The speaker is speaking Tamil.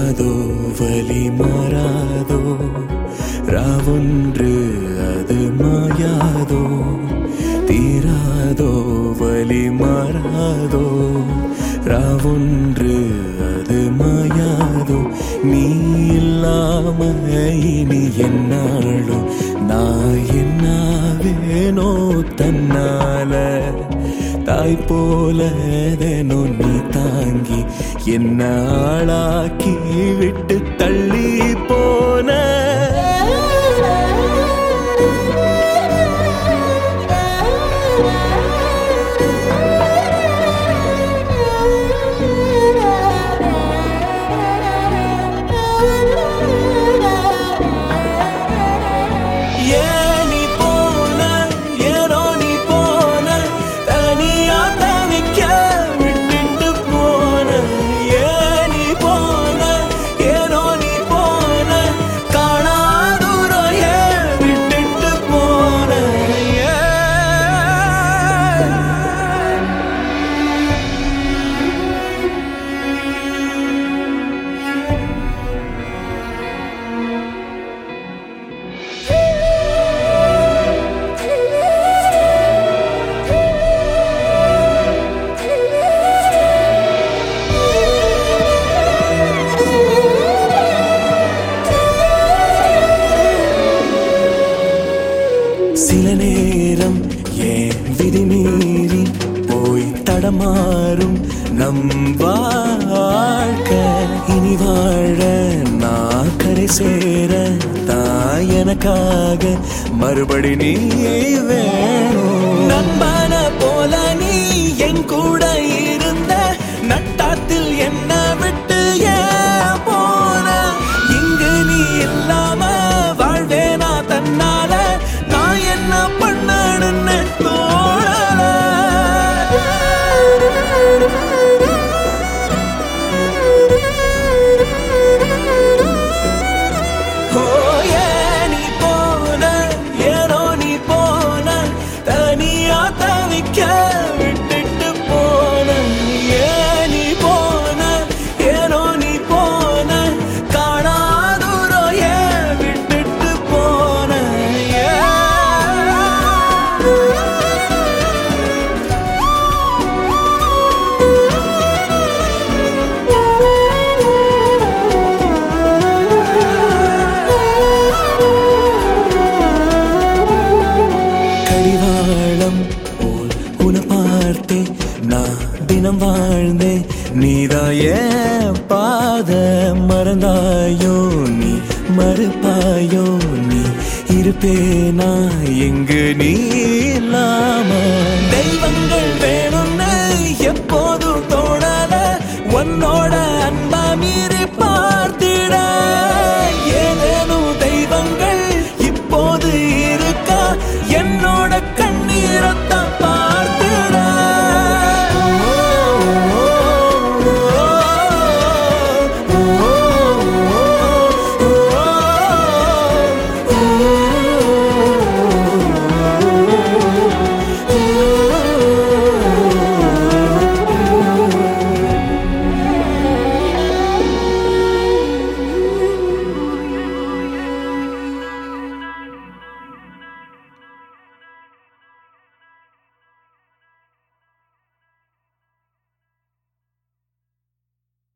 தீராதோ வலி மாறாதோ ராவொன்று அது மாயாதோ தீராதோ வலி மாறாதோ ராவொன்று அது மாயாதோ நீ இல்லாம இனி என்னாலும் நான் என்னாவேனோ தன்னால தாய் போல ஏதேனோ நீ தாங்கி என்ன ஆளாக்கி விட்டு தள்ளி போன ஏன் நீ போன ஏனோ நீ போன தனியா தவிக்க விட்டுட்டு போன ஏன் நீ போன ஏனோ நீ போன காணாதூரம் ஏன் விட்டுட்டு போன ஏன் சில நேரம் ஏன் விதிமீறி போய் தடமாறும் நம் வாழ்க்கை இனி வாழ நான் கரை சேர தான் எனக்காக மறுபடி நீ வேணும் நண்பன போல நீ என் கூட இருந்த நட்டாத்தில் என்ன விட்டு ஏன் போன இங்கு நீ இல்லாம வாழ்வேனா தன்னால நான் என்ன பண்ணணும்னு தோணல ஓ ஏன் நீ போன ஏனோ நீ போன தனியா தவிக்க விட்டுட்டு போன ஏன் நீ போன ஏனோ நீ போன காணாதூரம் ஏன் விட்டுட்டு போன ஏன் கடிவாளம் போல் உன பார்த்தே நான் தினம் வாழ்ந்தேன் நீதான் ஏன் பாத மறந்தாயோ நீ மறுப்பாயோ நீ இருப்பேனா எங்கு நீ இல்லாம தெய்வங்கள் வேணும்னு எப்போதும் தோணல உன்னோட அன்பா